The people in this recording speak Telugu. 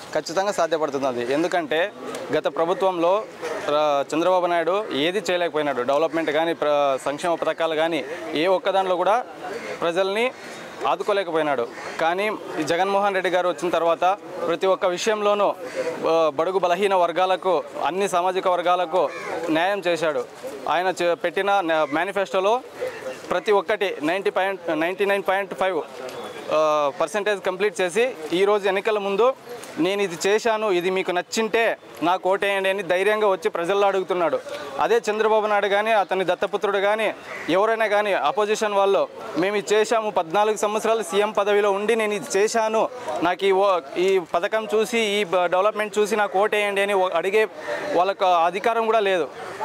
ఖచ్చితంగా సాధ్యపడుతుంది ఎందుకంటే గత ప్రభుత్వంలో ఆ, చంద్రబాబు నాయుడు ఏది చేయలేకపోయినాడు డెవలప్మెంట్ కానీ ప్ర సంక్షేమ పథకాలు కానీ ఏ ఒక్క దాంట్లో కూడా ప్రజల్ని ఆదుకోలేకపోయినాడు కానీ ఈ జగన్మోహన్ రెడ్డి గారు వచ్చిన తర్వాత ప్రతి ఒక్క విషయంలోనూ ఆ, బడుగు బలహీన వర్గాలకు అన్ని సామాజిక వర్గాలకు న్యాయం చేశాడు ఆయన చే- పెట్టిన న- మేనిఫెస్టోలో ప్రతి ఒక్కటి ninety point ninety nine point five percentage complete చేసి ఈరోజు ఎన్నికల ముందు నేను ఇది చేశాను ఇది మీకు నచ్చింటే నాకు ఓటేయండి అని ధైర్యంగా వచ్చి ప్రజల్లో అడుగుతున్నాడు అదే చంద్రబాబు నాయుడు కానీ అతని దత్తపుత్రుడు కానీ ఎవరైనా కానీ అపోజిషన్ వాళ్ళు మేము ఇది చేశాము పద్నాలుగు సంవత్సరాలు సీఎం పదవిలో ఉండి నేను ఇది చేశాను నాకు ఈ ఓ- ఈ పథకం చూసి ఈ బ- డెవలప్మెంట్ చూసి నాకు ఓటేయండి అని ఓ- అడిగే వాళ్ళకు అధికారం కూడా లేదు